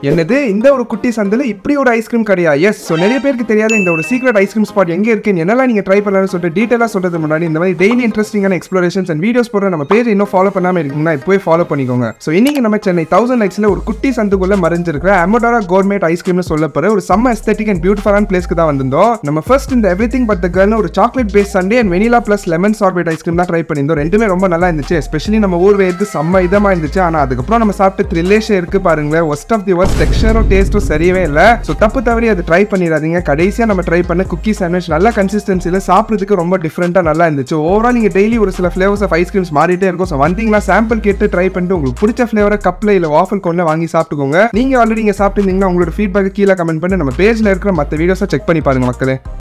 என்னது இந்த ஒரு குட்டி சந்தில் இப்படி ஒரு ஐஸ்கிரீம் கடையா எஸ் ஸோ நிறைய பேருக்கு தெரியாத இந்த ஒரு சீக்ரெட் ஐஸ்கிரீம் ஸ்பாட் எங்க இருக்குன்னு என்னெல்லாம் நீங்க ட்ரை பண்ணலாம்னு சொல்லிட்டு டீட்டெயிலாக சொல்றது முன்னாடி இந்த மாதிரி டெய்லி இன்ட்ரெஸ்டிங்கான எக்ஸ்ப்ளோரேஷன்ஸ் அண்ட் வீடியோஸ் போடுற நம்ம பேஜ் இன்னும் ஃபாலோ பண்ணாம இருக்கீங்கன்னா இப்போவே ஃபாலோ பண்ணிக்கோங்க ஸோ இன்னைக்கு நம்ம சென்னை தௌசண்ட் லைட்ஸ்ல ஒரு குட்டி சந்துக்குள்ள மறைஞ்சிருக்கிற அமோடாரா கோர்மேட் ஐஸ்கிரீம்னு சொல்ல போற ஒரு செம்ம எஸ்தெட்டிக் அண்ட் பியூட்டிஃபுல்லான பிளேஸ்க்கு தான் வந்திருந்தோம் நம்ம ஃபர்ஸ்ட் இந்த எவ்ரி திங் பட் த கேர்னு ஒரு chocolate base sundae and vanilla plus lemon sorbet ice cream தான் ட்ரை பண்ணியிருந்தோம் ரெண்டுமே ரொம்ப நல்லா இருந்துச்சு எஸ்பெஷலி நம்ம ஊர் வேருக்கு செம்ம இதமா இருந்துச்சு ஆனா அதுக்கப்புறம் நம்ம சாப்பிட்ட த்ரில்லேஷன் இருக்கு பாருங்களேன் ஒஸ்ட் ஆஃப் தி ஒஸ்ட் டெக்ஸ்டரும் டேஸ்ட்டும் சரியவே இல்லை ஸோ தப்பு தவறி அதை ட்ரை பண்ணிடாதீங்க கடைசியாக நம்ம ட்ரை பண்ண குக்கி சாண்ட்விச் நல்ல கன்சிஸ்டன்சியில் சாப்பிட்றதுக்கு ரொம்ப டிஃப்ரெண்ட்டாக நல்லா இருந்துச்சு ஓவரால் நீங்கள் டெய்லி ஒரு சில ஃப்ளேவர்ஸ் ஆஃப் ஐஸ்கிரீம்ஸ் மாறிட்டே இருக்கும் ஸோ வந்தீங்கன்னா சாம்பிள் கேட்டு ட்ரை பண்ணிட்டு உங்களுக்கு பிடிச்ச ஃப்ளேவரை கப்பில் இல்லை வாஃபல் கொண்டு வாங்கி சாப்பிட்டுக்கோங்க நீங்கள் ஆல்ரெடி இங்கே சாப்பிட்டுருந்தீங்கன்னா உங்களோட ஃபீட்பேக் கீழே கமெண்ட் பண்ணி நம்ம பேஜில் இருக்கிற மற்ற வீடியோஸை செக் பண்ணி பாருங்க மக்களே